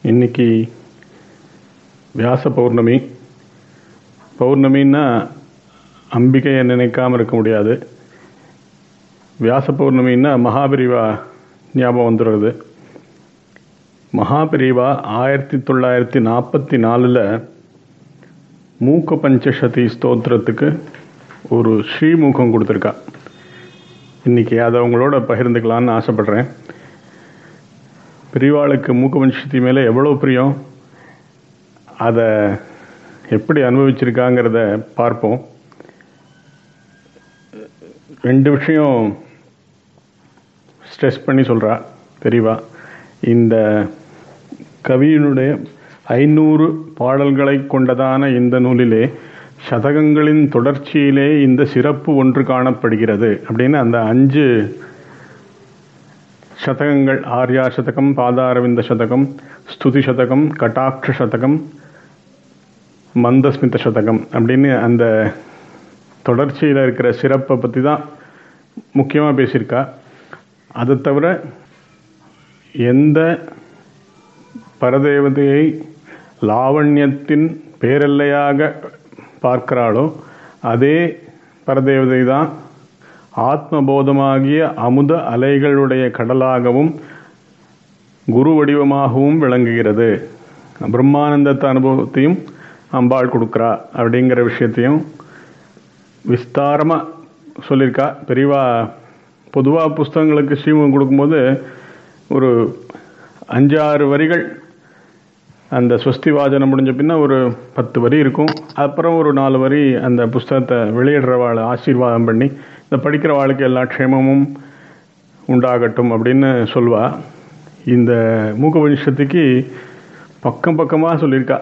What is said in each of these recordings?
இன்னைக்கு வியாச பௌர்ணமி பௌர்ணமின்னா அம்பிகையை நினைக்காம இருக்க முடியாது வியாச பௌர்ணமின்னா மகாபிரிவா ஞாபகம் வந்துடுறது மகாபிரிவா ஆயிரத்தி தொள்ளாயிரத்தி நாற்பத்தி நாலில் மூக்க பஞ்சசதி ஸ்தோத்திரத்துக்கு ஒரு ஸ்ரீமுகம் கொடுத்துருக்கா இன்னைக்கு அதை உங்களோட பகிர்ந்துக்கலான்னு ஆசைப்படுறேன் பெரியவாளுக்கு மூக்க பஞ்சசதி மேலே எவ்வளோ பிரியம் அதை எப்படி அனுபவிச்சிருக்காங்கிறத பார்ப்போம் ரெண்டு விஷயம் ஸ்ட்ரெஸ் பண்ணி சொல்கிறா பெரியவா இந்த கவியினுடைய ஐநூறு பாடல்களை கொண்டதான இந்த நூலிலே சதகங்களின் தொடர்ச்சியிலே இந்த சிறப்பு ஒன்று காணப்படுகிறது அப்படின்னு அந்த அஞ்சு சதகங்கள் ஆர்யா சதகம் பாதாரவிந்த சதகம் ஸ்துதி சதகம் கட்டாட்ச சதகம் மந்தஸ்மித சதகம் அப்படின்னு அந்த தொடர்ச்சியில் இருக்கிற சிறப்பை பற்றி தான் முக்கியமாக பேசியிருக்கா அதை தவிர எந்த பரதேவதையை லாவண்யத்தின் பேரெல்லையாக பார்க்கிறாளோ அதே பரதேவதை தான் ஆத்மபோதமாகிய அமுத அலைகளுடைய கடலாகவும் குரு வடிவமாகவும் விளங்குகிறது பிரம்மானந்தத்த அனுபவத்தையும் அம்பாள் கொடுக்குறா அப்படிங்கிற விஷயத்தையும் விஸ்தாரமாக சொல்லியிருக்கா பெரியவா பொதுவாக புஸ்தகங்களுக்கு ஸ்ரீமுகம் கொடுக்கும்போது ஒரு அஞ்சாறு வரிகள் அந்த ஸ்வஸ்தி வாஜனம் முடிஞ்ச பின்ன ஒரு பத்து வரி இருக்கும் அப்புறம் ஒரு நாலு வரி அந்த புஸ்தகத்தை வெளியிடுறவாளை ஆசீர்வாதம் பண்ணி இந்த படிக்கிற வாழ்க்கை எல்லா க்ஷேமமும் உண்டாகட்டும் அப்படின்னு சொல்வா இந்த மூக்க வம்சத்துக்கு பக்கம் பக்கமாக சொல்லியிருக்கா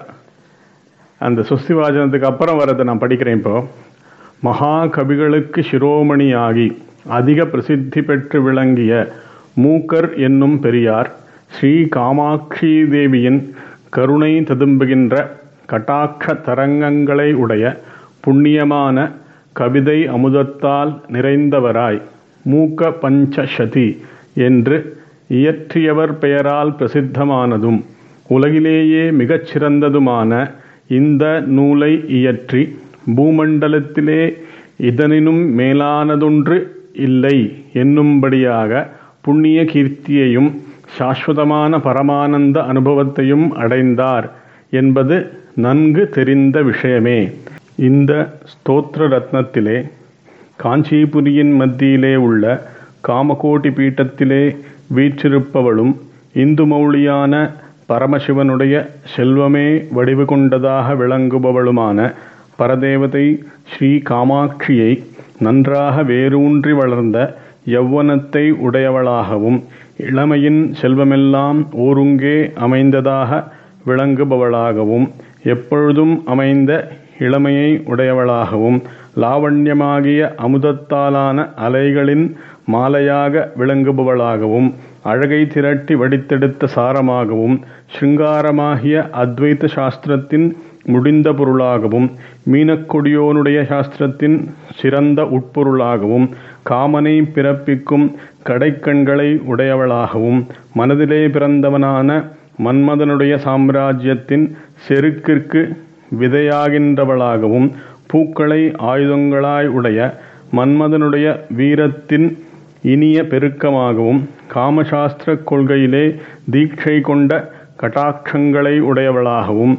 அந்த சுஸ்தி வாஜனத்துக்கு அப்புறம் வரதை நான் படிக்கிறேன் இப்போ மகா கவிகளுக்கு சிரோமணியாகி அதிக பிரசித்தி பெற்று விளங்கிய மூக்கர் என்னும் பெரியார் ஸ்ரீ காமாட்சி தேவியின் கருணை ததும்புகின்ற கட்டாட்ச தரங்கங்களை உடைய புண்ணியமான கவிதை அமுதத்தால் நிறைந்தவராய் மூக்க பஞ்சசதி என்று இயற்றியவர் பெயரால் பிரசித்தமானதும் உலகிலேயே மிகச் சிறந்ததுமான இந்த நூலை இயற்றி பூமண்டலத்திலே இதனினும் மேலானதொன்று இல்லை என்னும்படியாக புண்ணிய கீர்த்தியையும் சாஸ்வதமான பரமானந்த அனுபவத்தையும் அடைந்தார் என்பது நன்கு தெரிந்த விஷயமே இந்த ஸ்தோத்திர ரத்னத்திலே காஞ்சிபுரியின் மத்தியிலே உள்ள காமகோட்டி பீட்டத்திலே வீற்றிருப்பவளும் இந்து மௌலியான பரமசிவனுடைய செல்வமே வடிவு கொண்டதாக விளங்குபவளுமான பரதேவதை ஸ்ரீ காமாட்சியை நன்றாக வேரூன்றி வளர்ந்த யௌவனத்தை உடையவளாகவும் இளமையின் செல்வமெல்லாம் ஓருங்கே அமைந்ததாக விளங்குபவளாகவும் எப்பொழுதும் அமைந்த இளமையை உடையவளாகவும் லாவண்யமாகிய அமுதத்தாலான அலைகளின் மாலையாக விளங்குபவளாகவும் அழகை திரட்டி வடித்தெடுத்த சாரமாகவும் சிருங்காரமாகிய அத்வைத சாஸ்திரத்தின் முடிந்த பொருளாகவும் மீனக்கொடியோனுடைய சாஸ்திரத்தின் சிறந்த உட்பொருளாகவும் காமனை பிறப்பிக்கும் கடைக்கண்களை உடையவளாகவும் மனதிலே பிறந்தவனான மன்மதனுடைய சாம்ராஜ்யத்தின் செருக்கிற்கு விதையாகின்றவளாகவும் பூக்களை ஆயுதங்களாய் உடைய மன்மதனுடைய வீரத்தின் இனிய பெருக்கமாகவும் காமசாஸ்திர கொள்கையிலே தீட்சை கொண்ட கட்டாட்சங்களை உடையவளாகவும்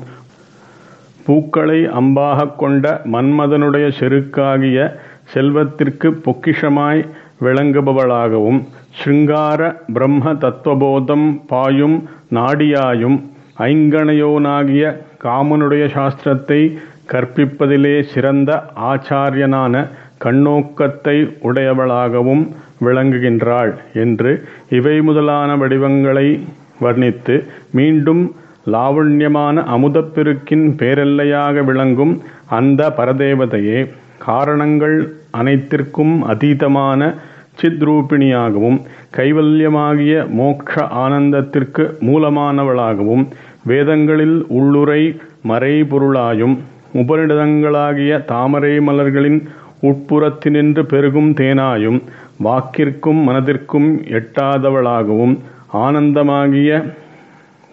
பூக்களை அம்பாக கொண்ட மன்மதனுடைய செருக்காகிய செல்வத்திற்கு பொக்கிஷமாய் விளங்குபவளாகவும் ஸ்ருங்கார பிரம்ம தத்துவபோதம் பாயும் நாடியாயும் ஐங்கணையோனாகிய காமனுடைய சாஸ்திரத்தை கற்பிப்பதிலே சிறந்த ஆச்சாரியனான கண்ணோக்கத்தை உடையவளாகவும் விளங்குகின்றாள் என்று இவை முதலான வடிவங்களை வர்ணித்து மீண்டும் லாவண்யமான அமுதப்பெருக்கின் பேரெல்லையாக விளங்கும் அந்த பரதேவதையே காரணங்கள் அனைத்திற்கும் அதீதமான சித்ரூபிணியாகவும் கைவல்யமாகிய மோக்ஷ ஆனந்தத்திற்கு மூலமானவளாகவும் வேதங்களில் உள்ளுரை மறைபொருளாயும் உபநிடதங்களாகிய தாமரை மலர்களின் உட்புறத்தினின்று பெருகும் தேனாயும் வாக்கிற்கும் மனதிற்கும் எட்டாதவளாகவும் ஆனந்தமாகிய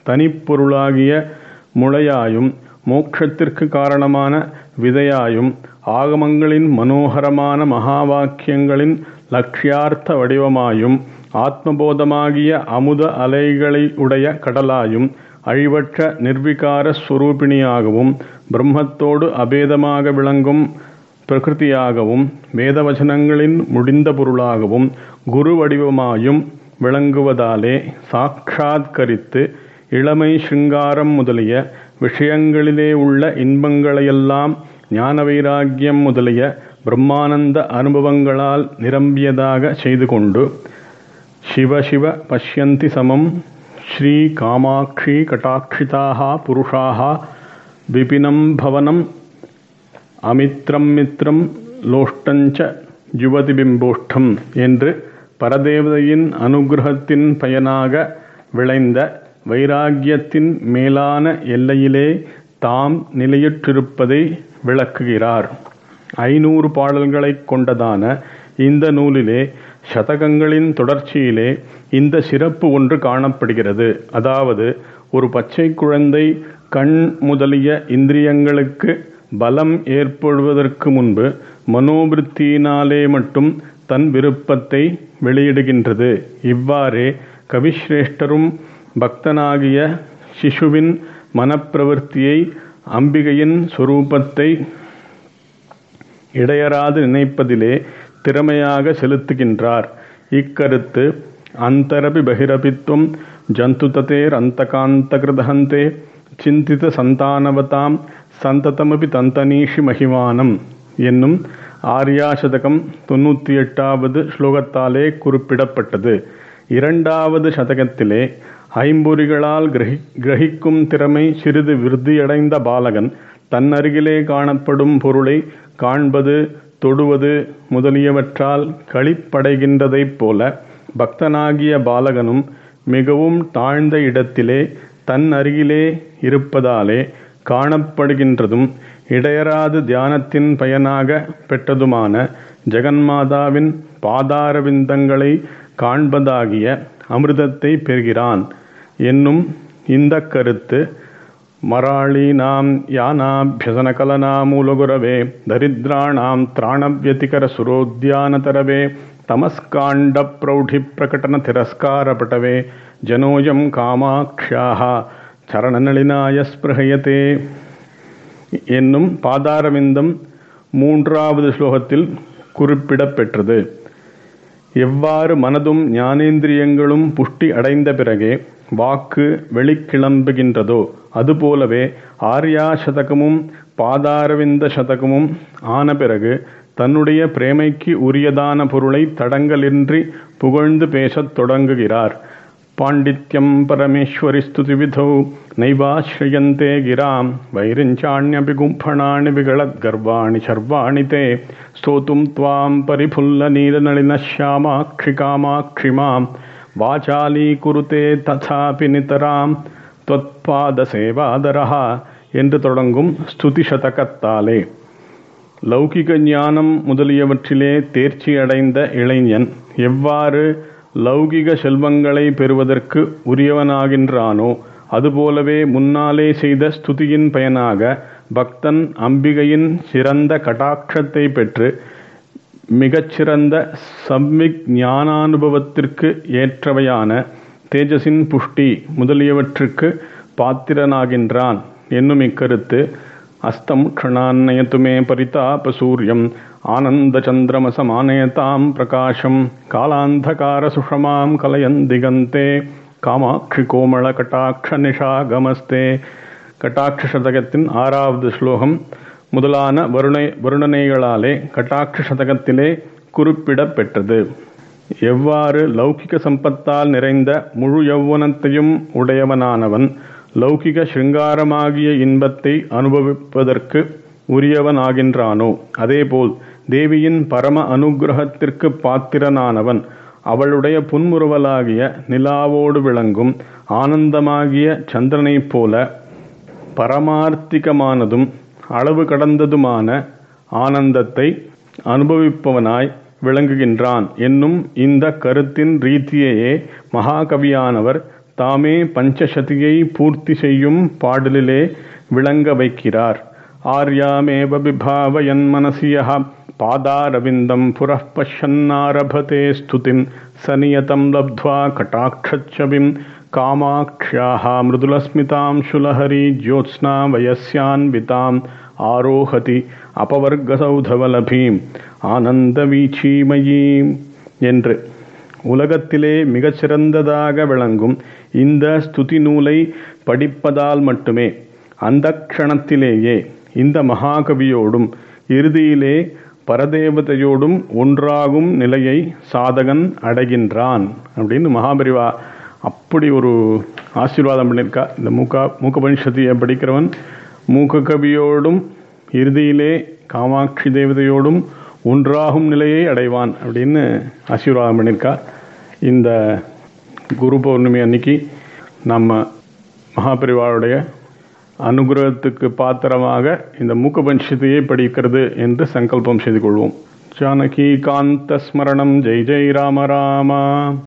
தனிப்பொருளாகிய முளையாயும் மோட்சத்திற்கு காரணமான விதையாயும் ஆகமங்களின் மனோகரமான மகா வாக்கியங்களின் லட்சியார்த்த வடிவமாயும் ஆத்மபோதமாகிய அமுத அலைகளை உடைய கடலாயும் அழிவற்ற நிர்விகார ஸ்வரூபிணியாகவும் பிரம்மத்தோடு அபேதமாக விளங்கும் பிரகிருதியாகவும் வேதவசனங்களின் முடிந்த பொருளாகவும் குரு வடிவமாயும் விளங்குவதாலே சாட்சாத்கரித்து இளமை சிருங்காரம் முதலிய விஷயங்களிலே உள்ள இன்பங்களையெல்லாம் ஞான வைராக்கியம் முதலிய பிரம்மானந்த அனுபவங்களால் நிரம்பியதாக செய்து கொண்டு சிவ சிவ பஷ்யந்தி சமம் ஸ்ரீ காமாட்சி கட்டாட்சிதாக புருஷாக விபினம் பவனம் அமித்ரம் மித்ரம் லோஷ்டஞ்ச யுவதி பிம்போஷ்டம் என்று பரதேவதையின் அனுகிரகத்தின் பயனாக விளைந்த வைராக்கியத்தின் மேலான எல்லையிலே தாம் நிலையுற்றிருப்பதை விளக்குகிறார் ஐநூறு பாடல்களைக் கொண்டதான இந்த நூலிலே சதகங்களின் தொடர்ச்சியிலே இந்த சிறப்பு ஒன்று காணப்படுகிறது அதாவது ஒரு பச்சை குழந்தை கண் முதலிய இந்திரியங்களுக்கு பலம் ஏற்படுவதற்கு முன்பு மனோபிருத்தியினாலே மட்டும் தன் விருப்பத்தை வெளியிடுகின்றது இவ்வாறே கவிஸ்ரேஷ்டரும் பக்தனாகிய சிசுவின் மனப்பிரவருத்தியை அம்பிகையின் சொரூபத்தை இடையராது நினைப்பதிலே திறமையாக செலுத்துகின்றார் இக்கருத்து அந்தரபி பகிரபித்வம் ஜந்துததேர் அந்தகாந்தகிருதஹந்தே சிந்தித சந்தானவதாம் சந்ததமபி தந்தனீஷி மகிமானம் என்னும் ஆர்யாசதகம் தொண்ணூற்றி எட்டாவது ஸ்லோகத்தாலே குறிப்பிடப்பட்டது இரண்டாவது சதகத்திலே ஐம்பொறிகளால் கிரகி கிரகிக்கும் திறமை சிறிது விருத்தியடைந்த பாலகன் தன்னருகிலே காணப்படும் பொருளை காண்பது தொடுவது முதலியவற்றால் களிப்படைகின்றதைப் போல பக்தனாகிய பாலகனும் மிகவும் தாழ்ந்த இடத்திலே தன் அருகிலே இருப்பதாலே காணப்படுகின்றதும் இடையராது தியானத்தின் பயனாக பெற்றதுமான ஜெகன்மாதாவின் பாதாரவிந்தங்களை காண்பதாகிய அமிர்தத்தை பெறுகிறான் என்னும் இந்த கருத்து மராளீனாம் யானாபியசனகலனாமூலகுரவே தரித்ராணாம் திராணவியதிகர சுரோத்யானதரவே தமஸ்காண்ட பிரௌಢி பிரகடன திரஸ்காரபட்டவே ஜனோயம் காமாக்ஷாக சரணநளினாய ஸ்பிருகயத்தே என்னும் பாதாரவிந்தம் மூன்றாவது ஸ்லோகத்தில் குறிப்பிடப்பெற்றது எவ்வாறு மனதும் ஞானேந்திரியங்களும் புஷ்டி அடைந்த பிறகே வாக்கு வெளிக்கிளம்புகின்றதோ அதுபோலவே ஆர்யா சதகமும் பாதாரவிந்த சதகமும் ஆன பிறகு தன்னுடைய பிரேமைக்கு உரியதான பொருளை தடங்கலின்றி புகழ்ந்து பேசத் தொடங்குகிறார் பாண்டித்யம் பரமேஸ்வரி ஸ்துதி விதௌ நைவாஸ்ரயந்தே கிராம் வைரிஞ்சாண்யபி கும்பணாணி விகளத் கர்வாணி சர்வாணி தே ஸ்தோத்தும் துவாம் பரிபுல்ல நீலநளின ஷியாமாட்சி காமாட்சி மாம் வாசாலீகுருதே ததாபி நிதராம் त्वत्पाद சேவாதரஹா என்று தொடங்கும் ஸ்துதி சதகத்தாலே லௌகிக ஞானம் முதலியவற்றிலே தேர்ச்சி அடைந்த இளைஞன் எவ்வாறு லௌகிக செல்வங்களை பெறுவதற்கு உரியவனாகின்றானோ அதுபோலவே முன்னாலே செய்த ஸ்துதியின் பயனாக பக்தன் அம்பிகையின் சிறந்த கடாட்சத்தை பெற்று மிகச்சிறந்த சம்விக் ஞானானுபவத்திற்கு ஏற்றவையான தேஜஸின் புஷ்டி முதலியவற்றுக்கு பாத்திரனாகின்றான் என்னும் இக்கருத்து அஸ்தம் க்ஷணான்னயத்து மே பரிதாப சூரியம் ஆனந்த சந்திரமசமானயதாம் பிரகாஷம் காலாந்தகார சுஷமாம் கலயன் திகந்தே காமாட்சி கோமள கட்டாட்ச நிஷாகமஸ்தே கட்டாட்ச சதகத்தின் ஆறாவது ஸ்லோகம் முதலான வருணை வருணனைகளாலே கட்டாட்ச சதகத்திலே குறிப்பிடப்பெற்றது எவ்வாறு லௌகிக சம்பத்தால் நிறைந்த முழு யௌவனத்தையும் உடையவனானவன் லௌகிக சிருங்காரமாகிய இன்பத்தை அனுபவிப்பதற்கு உரியவனாகின்றானோ அதேபோல் தேவியின் பரம அனுகிரகத்திற்கு பாத்திரனானவன் அவளுடைய புன்முறுவலாகிய நிலாவோடு விளங்கும் ஆனந்தமாகிய சந்திரனைப் போல பரமார்த்திகமானதும் அளவு கடந்ததுமான ஆனந்தத்தை அனுபவிப்பவனாய் விளங்குகின்றான் என்னும் இந்த கருத்தின் ரீதியையே மகாகவியானவர் தாமே பஞ்சசதியை பூர்த்தி செய்யும் பாடலிலே விளங்க வைக்கிறார் ஆர்யாமேவ விபாவயன் மனசியः பாதாரவிந்தம் புரः பश्यन्नारभते ஸ்துதிம் சநியதம் லப்ध्वा கட்டாட்சச்சபிம் காமாக்ஷ்யாः மிருதுலஸ்மிதாம் சுலஹரி ஜோத்ஸ்னா வயஸ்யான்விதாம் ஆரோஹதி அபவர்கசௌதவலபீம் ஆனந்தவீச்சீமயீம் என்று உலகத்திலே மிகச்சிறந்ததாக விளங்கும் இந்த ஸ்துதி நூலை படிப்பதால் மட்டுமே அந்த க்ஷணத்திலேயே இந்த மகாகவியோடும் இறுதியிலே பரதேவதையோடும் ஒன்றாகும் நிலையை சாதகன் அடைகின்றான் அப்படின்னு மகாபரிவா அப்படி ஒரு ஆசீர்வாதம் பண்ணியிருக்கா இந்த மூக்கா மூக்கபனிஷத்தியை படிக்கிறவன் மூக்க கவியோடும் இறுதியிலே காமாட்சி தேவதையோடும் ஒன்றாகும் நிலையை அடைவான் அப்படின்னு ஆசீர்வாதம் பண்ணியிருக்கா இந்த குரு பௌர்ணமி அன்னைக்கு நம்ம மகாபரிவாளுடைய அனுகிரகத்துக்கு பாத்திரமாக இந்த மூக்கபஞ்சத்தையே படிக்கிறது என்று சங்கல்பம் செய்து கொள்வோம் ஜானகி காந்த ஸ்மரணம் ஜெய் ஜெய் ராம ராமா